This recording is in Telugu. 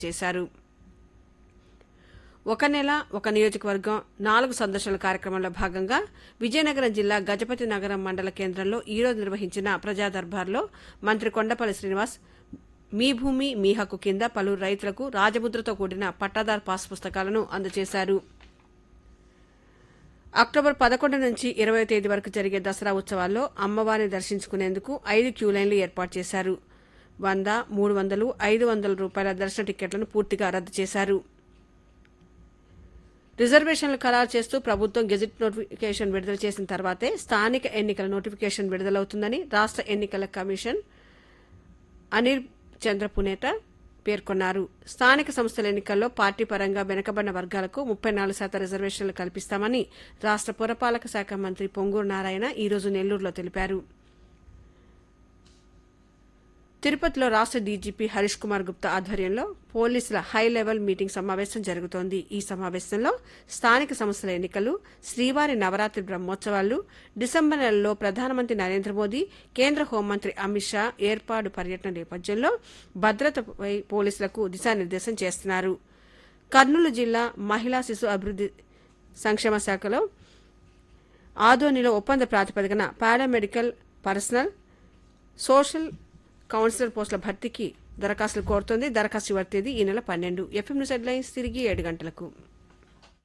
చేశారు ఒక నెల ఒక నియోజకవర్గం నాలుగు సందర్శనల కార్యక్రమంలో భాగంగా విజయనగరం జిల్లా గజపతి నగరం మండల కేంద్రంలో ఈరోజు నిర్వహించిన ప్రజా దర్బార్లో మంత్రి కొండపల్లి శ్రీనివాస్ మీ భూమి మీ హక్కు కింద పలువురు రైతులకు రాజముద్రతో కూడిన పట్టాదార్ పాస్ పుస్తకాలను అందజేశారు అక్టోబర్ పదకొండు నుంచి ఇరవై తేదీ వరకు జరిగే దసరా ఉత్సవాల్లో అమ్మవారిని దర్శించుకునేందుకు ఐదు క్యూ లైన్లు ఏర్పాటు చేశారు వంద మూడు వందలు ఐదు వందల రూపాయల దర్శన టికెట్లను పూర్తిగా రద్దు చేశారు రిజర్వేషన్లు ఖరారు చేస్తూ ప్రభుత్వం గెజిట్ నోటిఫికేషన్ విడుదల చేసిన తర్వాతే స్థానిక ఎన్నికల నోటిఫికేషన్ విడుదలవుతుందని రాష్ట్ర ఎన్నికల కమిషన్ అనిల్ చంద్ర పునేట పేర్కొన్నారు స్థానిక సంస్థల ఎన్నికల్లో పార్టీ పరంగా వెనుకబడిన వర్గాలకు ముప్పై నాలుగు శాతం రిజర్వేషన్లు కల్పిస్తామని రాష్ట్ర పురపాలక శాఖ మంత్రి పొంగూరు నారాయణ ఈరోజు నెల్లూరులో తెలిపారు తిరుపతిలో రాష్ట్ర డీజీపీ హరీష్ కుమార్ గుప్తా ఆధ్వర్యంలో పోలీసుల హై లెవెల్ మీటింగ్ సమావేశం జరుగుతోంది ఈ సమావేశంలో స్థానిక సంస్థల ఎన్నికలు శ్రీవారి నవరాత్రి బ్రహ్మోత్సవాలు డిసెంబర్ నెలలో ప్రధానమంత్రి నరేంద్ర మోదీ కేంద్ర హోంమంత్రి అమిత్ షా ఏర్పాటు పర్యటన నేపథ్యంలో భద్రతపై పోలీసులకు దిశానిర్దేశం చేస్తున్నారు కర్నూలు జిల్లా మహిళా శిశు అభివృద్ది సంక్షేమ శాఖలో ఆదోనిలో ఒప్పంద ప్రాతిపదికన పారామెడికల్ పర్సనల్ సోషల్ కౌన్సిలర్ పోస్టుల భర్తీకి దరఖాస్తులు కోరుతోంది దరఖాస్తు చివరి తేదీ ఈ నెల పన్నెండు ఎఫ్ఎం న్యూస్ హెడ్లైన్స్ తిరిగి ఏడు గంటలకు